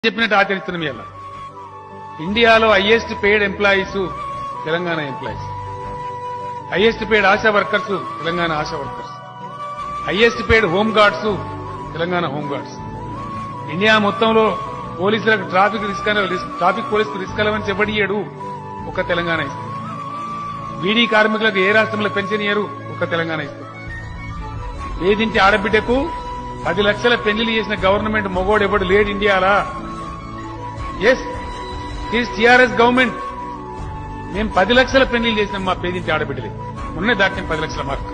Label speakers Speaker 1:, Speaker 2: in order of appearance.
Speaker 1: చెప్పినట్టు ఆచరిస్తున్నాం ఇలా ఇండియాలో highest paid employees Telangana employees highest paid Asha workers Telangana Asha workers highest paid home guards Telangana home guards India మొత్తంలో పోలీసులకు ట్రాఫిక్ రిస్క్ అని ట్రాఫిక్ పోలీసుకు రిస్క్ అలవని చెప్పడియాడు ఒక తెలంగాణ ఇస్తుంది బీడీ కార్మికులకు ఏ రాష్ట్రంలో పెన్షన్ ఇయ్యరు ఒక తెలంగాణ ఇస్తుంది పేదింటి ఆడబిడ్డకు పది లక్షల పెళ్లిలు చేసిన గవర్నమెంట్ మొగోడు ఎవడు లేడు ఇండియాలా ఎస్ ఈజ్ టీఆర్ఎస్ గవర్నమెంట్ మేము పది లక్షల పెళ్లిలు చేసినాం మా పేదింటి ఆడబిడ్డలే ఉన్నే దాటిన పది లక్షల మార్క్